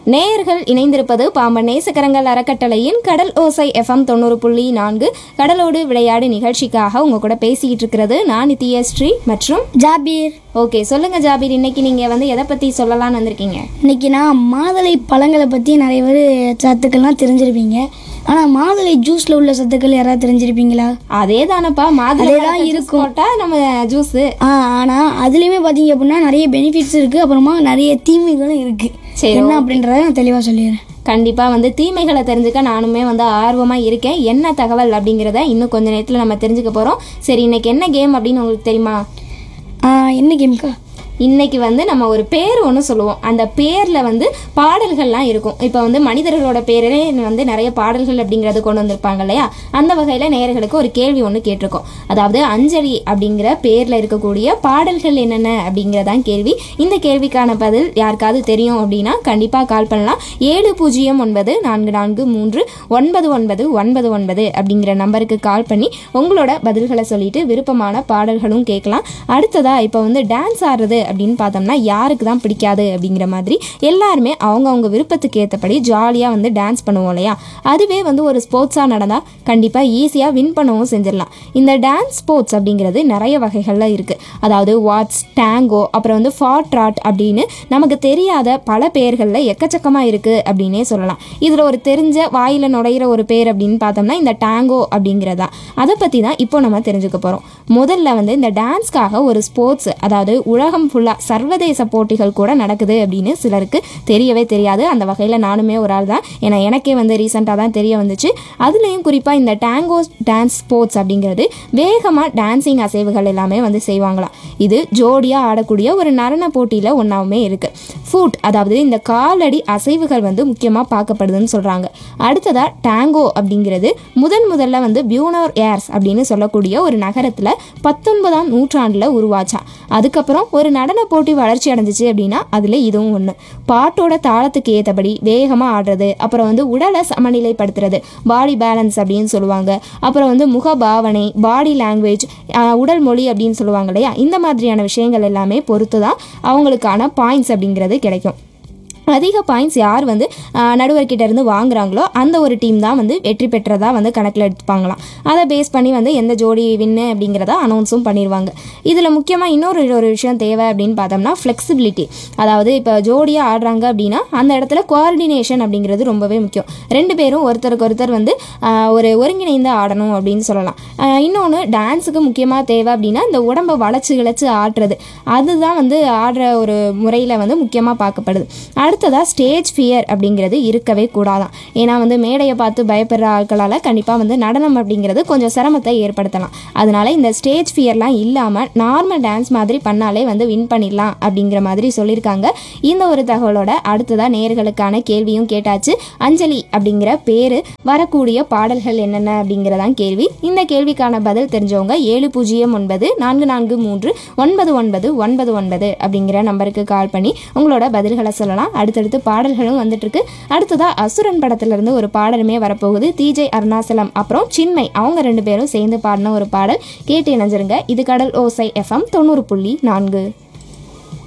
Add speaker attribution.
Speaker 1: நேயர்கள் இணைந்திருப்பது பாம்பன் நேசக்கரங்கள் அறக்கட்டளையின் கடல் ஓசை எஃப்எம் தொண்ணூறு புள்ளி நான்கு கடலோடு விளையாடு நிகழ்ச்சிக்காக உங்க கூட பேசிக்கிட்டு இருக்கிறது நான் நித்யஸ்ரீ மற்றும்
Speaker 2: ஜாபீர்
Speaker 1: ஓகே சொல்லுங்க ஜாபீர் இன்னைக்கு நீங்க வந்து எதை பத்தி சொல்லலாம்னு வந்திருக்கீங்க
Speaker 2: இன்னைக்கு நான் மாதுளை பழங்களை பற்றி நிறைய பேர் சத்துக்கள்லாம் தெரிஞ்சிருப்பீங்க ஆனால் மாதுளை ஜூஸில் உள்ள சத்துக்கள் யாராவது தெரிஞ்சிருப்பீங்களா
Speaker 1: அதே தானப்பா மாதிரி
Speaker 2: அதேதான் இருக்கும்.
Speaker 1: போட்டா நம்ம ஜூஸ்
Speaker 2: ஆ ஆனால் அதுலேயுமே பார்த்தீங்க அப்படின்னா நிறைய பெனிஃபிட்ஸ் இருக்குது அப்புறமா நிறைய தீமைகளும் இருக்குது
Speaker 1: சரி,
Speaker 2: என்ன அப்படின்றத நான் தெளிவாக சொல்லிடுறேன்
Speaker 1: கண்டிப்பா வந்து தீமைகளை தெரிஞ்சுக்க நானுமே வந்து ஆர்வமா இருக்கேன் என்ன தகவல் அப்படிங்கிறத இன்னும் கொஞ்ச நேரத்துல நம்ம தெரிஞ்சுக்க போறோம் சரி இன்னைக்கு என்ன கேம் அப்படின்னு உங்களுக்கு தெரியுமா
Speaker 2: ஆ, என்ன கேம்க்கா
Speaker 1: இன்னைக்கு வந்து நம்ம ஒரு பேர் ஒன்று சொல்லுவோம் அந்த பேரில் வந்து பாடல்கள்லாம் இருக்கும் இப்போ வந்து மனிதர்களோட பேரே வந்து நிறைய பாடல்கள் அப்படிங்கிறது கொண்டு வந்திருப்பாங்க இல்லையா அந்த வகையில் நேயர்களுக்கு ஒரு கேள்வி ஒன்று கேட்டிருக்கோம் அதாவது அஞ்சலி அப்படிங்கிற பேரில் இருக்கக்கூடிய பாடல்கள் என்னென்ன அப்படிங்கிறதான் கேள்வி இந்த கேள்விக்கான பதில் யாருக்காவது தெரியும் அப்படின்னா கண்டிப்பாக கால் பண்ணலாம் ஏழு பூஜ்ஜியம் ஒன்பது நான்கு நான்கு மூன்று ஒன்பது ஒன்பது ஒன்பது ஒன்பது அப்படிங்கிற நம்பருக்கு கால் பண்ணி உங்களோட பதில்களை சொல்லிட்டு விருப்பமான பாடல்களும் கேட்கலாம் அடுத்ததா இப்போ வந்து டான்ஸ் ஆடுறது அப்படின்னு பார்த்தோம்னா யாருக்கு தான் பிடிக்காது அப்படிங்கிற மாதிரி எல்லாருமே அவங்கவுங்க விருப்பத்துக்கு ஏற்றபடி ஜாலியாக வந்து டான்ஸ் பண்ணுவோம் இல்லையா அதுவே வந்து ஒரு ஸ்போர்ட்ஸாக நடந்தால் கண்டிப்பாக ஈஸியாக வின் பண்ணவும் செஞ்சிடலாம் இந்த டான்ஸ் ஸ்போர்ட்ஸ் அப்படிங்கிறது நிறைய வகைகளில் இருக்குது அதாவது வாட்ஸ் டேங்கோ அப்புறம் வந்து ஃபாட்ராட் அப்படின்னு நமக்கு தெரியாத பல பெயர்களில் எக்கச்சக்கமாக இருக்குது அப்படின்னே சொல்லலாம் இதில் ஒரு தெரிஞ்ச வாயில் நுழையிற ஒரு பேர் அப்படின்னு பார்த்தோம்னா இந்த டேங்கோ அப்படிங்கிறதா அதை பற்றி தான் இப்போ நம்ம தெரிஞ்சுக்க போகிறோம் முதல்ல வந்து இந்த டான்ஸ்க்காக ஒரு ஸ்போர்ட்ஸ் அதாவது உலகம் ஃபுல்லாக சர்வதேச போட்டிகள் கூட நடக்குது அப்படின்னு சிலருக்கு தெரியவே தெரியாது அந்த வகையில் நானுமே ஒரு ஆள் தான் ஏன்னா எனக்கே வந்து ரீசெண்டாக தான் தெரிய வந்துச்சு அதுலேயும் குறிப்பாக இந்த டேங்கோ டான்ஸ் ஸ்போர்ட்ஸ் அப்படிங்கிறது வேகமாக டான்சிங் அசைவுகள் எல்லாமே வந்து செய்வாங்களாம் இது ஜோடியாக ஆடக்கூடிய ஒரு நடன போட்டியில் ஒன்றாவுமே இருக்குது ஃபுட் அதாவது இந்த காலடி அசைவுகள் வந்து முக்கியமாக பார்க்கப்படுதுன்னு சொல்கிறாங்க அடுத்ததாக டேங்கோ அப்படிங்கிறது முதன் முதல்ல வந்து பியூனர் ஏர்ஸ் அப்படின்னு சொல்லக்கூடிய ஒரு நகரத்தில் பத்தொன்பதாம் நூற்றாண்டில் உருவாச்சான் அதுக்கப்புறம் ஒரு நடன போட்டி வளர்ச்சி அடைஞ்சிச்சு அப்படின்னா அதில் இதுவும் ஒன்று பாட்டோட தாளத்துக்கு ஏற்றபடி வேகமாக ஆடுறது அப்புறம் வந்து உடலை சமநிலைப்படுத்துறது பாடி பேலன்ஸ் அப்படின்னு சொல்லுவாங்க அப்புறம் வந்து முக பாவனை பாடி லாங்குவேஜ் உடல் மொழி அப்படின்னு சொல்லுவாங்க இல்லையா இந்த மாதிரியான விஷயங்கள் எல்லாமே பொறுத்து தான் அவங்களுக்கான பாயிண்ட்ஸ் அப்படிங்கிறது கிடைக்கும் அதிக பாயிண்ட்ஸ் யார் வந்து ஆஹ், நடுவர்கிட்ட இருந்து வாங்குறாங்களோ அந்த ஒரு டீம் தான் வந்து வெற்றி பெற்றதா வந்து கணக்கில் எடுத்துப்பாங்களாம் அதை பேஸ் பண்ணி வந்து எந்த ஜோடி வின்னு அப்படிங்கிறத அனௌன்ஸும் பண்ணிடுவாங்க இதில் முக்கியமாக இன்னொரு ஒரு விஷயம் தேவை அப்படின்னு பார்த்தோம்னா ஃப்ளெக்சிபிலிட்டி அதாவது இப்போ ஜோடியாக ஆடுறாங்க அப்படின்னா அந்த இடத்துல கோஆர்டினேஷன் அப்படிங்கிறது ரொம்பவே முக்கியம் ரெண்டு பேரும் ஒருத்தருக்கு ஒருத்தர் வந்து ஆஹ், ஒரு ஒருங்கிணைந்து ஆடணும் அப்படின்னு சொல்லலாம் இன்னொன்று டான்ஸுக்கு முக்கியமாக தேவை அப்படின்னா இந்த உடம்பை வளைச்சு கிளச்சு ஆடுறது அதுதான் வந்து ஆடுற ஒரு முறையில் வந்து முக்கியமாக பார்க்கப்படுது அடுத்ததாக ஸ்டேஜ் ஃபியர் அப்படிங்கிறது இருக்கவே கூடாதான் ஏன்னா வந்து மேடையை பார்த்து பயப்படுற ஆட்களால் கண்டிப்பாக வந்து நடனம் அப்படிங்கிறது கொஞ்சம் சிரமத்தை ஏற்படுத்தலாம் அதனால இந்த ஸ்டேஜ் ஃபியர்லாம் இல்லாமல் நார்மல் டான்ஸ் மாதிரி பண்ணாலே வந்து வின் பண்ணிடலாம் அப்படிங்கிற மாதிரி சொல்லியிருக்காங்க இந்த ஒரு தகவலோட அடுத்ததாக நேர்களுக்கான கேள்வியும் கேட்டாச்சு அஞ்சலி அப்படிங்கிற பேர் வரக்கூடிய பாடல்கள் என்னென்ன அப்படிங்கிறதான் கேள்வி இந்த கேள்விக்கான பதில் தெரிஞ்சவங்க ஏழு பூஜ்ஜியம் ஒன்பது நான்கு நான்கு மூன்று ஒன்பது ஒன்பது ஒன்பது ஒன்பது அப்படிங்கிற நம்பருக்கு கால் பண்ணி உங்களோட பதில்களை சொல்லலாம் அடுத்தடுத்து பாடல்களும் வந்துட்டு இருக்கு அடுத்ததா அசுரன் படத்துல இருந்து ஒரு பாடலுமே வரப்போகுது டிஜே அருணாசலம் அப்புறம் சின்மை அவங்க ரெண்டு பேரும் சேர்ந்து பாடின ஒரு பாடல் கேட்டு இணைஞ்சிருங்க இது கடல் ஓசை எஃப்எம் தொண்ணூறு புள்ளி நான்கு